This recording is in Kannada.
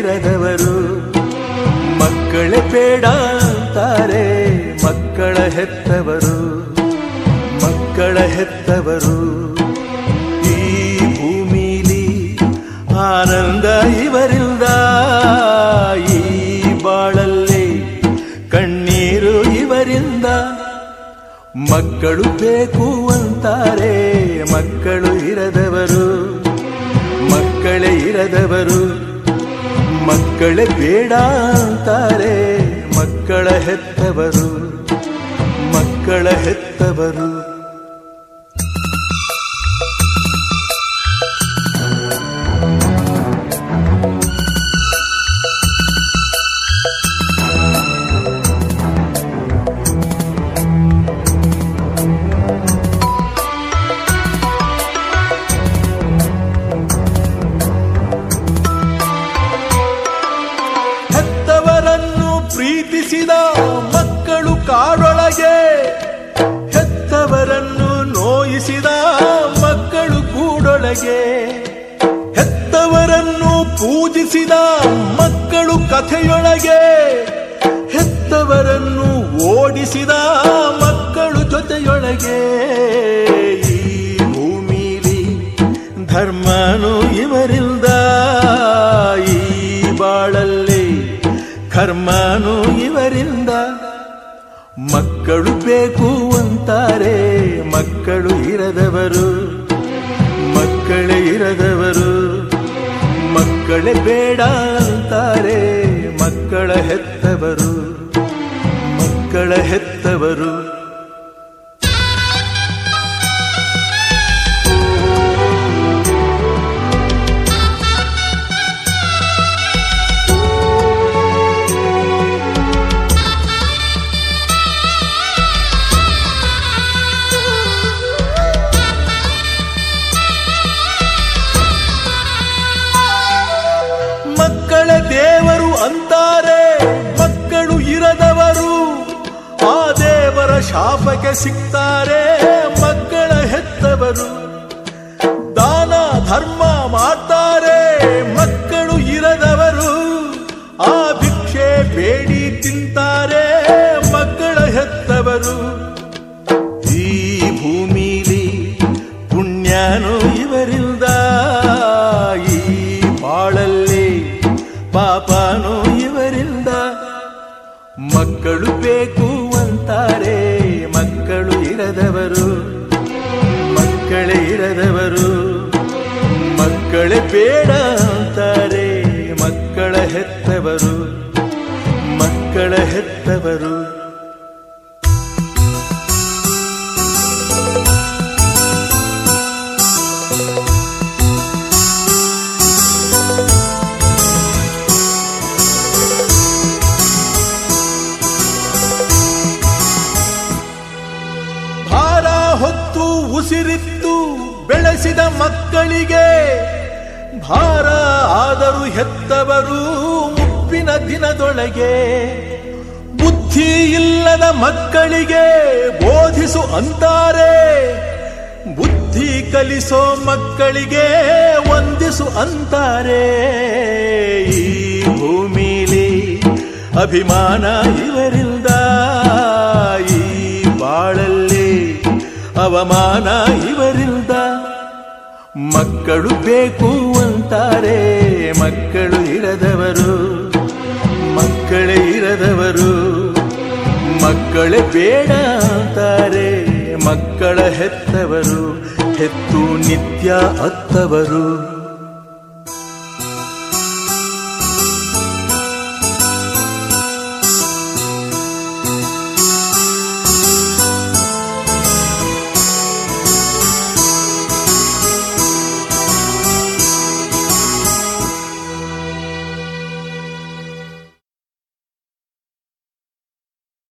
ಇರದವರು ಮಕ್ಕಳೇ ಬೇಡ ಅಂತಾರೆ ಮಕ್ಕಳ ಹೆತ್ತವರು ಮಕ್ಕಳ ಹೆತ್ತವರು ಈ ಭೂಮಿಲಿ ಆನಂದ ಇವರಿಂದ ಈ ಬಾಳಲ್ಲಿ ಕಣ್ಣೀರು ಇವರಿಂದ ಮಕ್ಕಳು ಬೇಕು ಅಂತಾರೆ ಮಕ್ಕಳು ಇರದವರು ಮಕ್ಕಳೇ ಇರದವರು ಮಕ್ಕಳೇ ಬೇಡ ಅಂತಾರೆ ಮಕ್ಕಳ ಹೆತ್ತವರು ಮಕ್ಕಳ ಹೆತ್ತವರು ಹೆತ್ತವರನ್ನು ಪ್ರೀತಿಸಿದ ಮಕ್ಕಳು ಕಾಡೊಳಗೆ ಹೆತ್ತವರನ್ನು ನೋಯಿಸಿದ ಮಕ್ಕಳು ಕೂಡೊಳಗೆ ಹೆತ್ತವರನ್ನು ಪೂಜಿಸಿದ ಮಕ್ಕಳು ಕಥೆಯೊಳಗೆ ಹೆತ್ತವರನ್ನು ಓಡಿಸಿದ ಮಕ್ಕಳು ಜೊತೆಯೊಳಗೆ ಈ ಭೂಮಿಲಿ ಧರ್ಮನು ಇವರಿಂದ ಈ ಬಾಳಲ್ಲಿ ಕರ್ಮನು ಇವರಿಂದ ಮಕ್ಕಳು ಬೇಕು ಅಂತಾರೆ ಮಕ್ಕಳು ಇರದವರು ಮಕ್ಕಳೇ ಇರದವರು ಮಕ್ಕಳೇ ಬೇಡ ಅಂತಾರೆ ಮಕ್ಕಳ ಹೆತ್ತವರು ಮಕ್ಕಳ ಹೆತ್ತವರು ಮಕ್ಕಳ ದೇವರು ಅಂತಾರೆ ಮಕ್ಕಳು ಇರದವರು ಆ ದೇವರ ಶಾಪಕ್ಕೆ ಸಿಗ್ತಾರೆ ಮಕ್ಕಳ ಹೆತ್ತವರು ದಾನ ಧರ್ಮ ಮಾಡ್ತಾರೆ ಮಕ್ಕಳು ಇರದವರು ಆ ಭಿಕ್ಷೆ ಬೇಡಿ ತಿಂತಾರೆ ಮಕ್ಕಳ ಹೆತ್ತವರು ಈ ಭೂಮಿಲಿ ಪುಣ್ಯನು ಇವರಿಂದ ಈ ಬಾಳಲ್ಲಿ ಪಾಪನು ಇವರಿಂದ ಮಕ್ಕಳು ಬೇಕು ಅಂತಾರೆ ಮಕ್ಕಳು ಇರದವರು ಮಕ್ಕಳೇ ಇರದವರು ಮಕ್ಕಳೇ ಬೇಡ ಅಂತಾರೆ ಮಕ್ಕಳ ಹೆತ್ತವರು ಮಕ್ಕಳ ಹೆತ್ತವರು ಭಾರ ಹೊತ್ತು ಉಸಿರಿತ್ತು ಬೆಳೆಸಿದ ಮಕ್ಕಳಿಗೆ ಭಾರ ಆದರೂ ಹೆತ್ತವರು ಮುಪ್ಪಿನ ದಿನದೊಳಗೆ ಬುದ್ಧಿ ಇಲ್ಲದ ಮಕ್ಕಳಿಗೆ ಬೋಧಿಸು ಅಂತಾರೆ ಬುದ್ಧಿ ಕಲಿಸೋ ಮಕ್ಕಳಿಗೆ ವಂದಿಸು ಅಂತಾರೆ ಈ ಭೂಮಿಲಿ ಅಭಿಮಾನ ಇವರಿಂದ ಈ ಬಾಳಲ್ಲಿ ಅವಮಾನ ಇವರಿಂದ ಮಕ್ಕಳು ಬೇಕು ಅಂತಾರೆ ಮಕ್ಕಳು ಇರದವರು ಮಕ್ಕಳೇ ಇರದವರು ಮಕ್ಕಳೇ ಬೇಡ ಅಂತಾರೆ ಮಕ್ಕಳ ಹೆತ್ತವರು ಹೆತ್ತು ನಿತ್ಯ ಅತ್ತವರು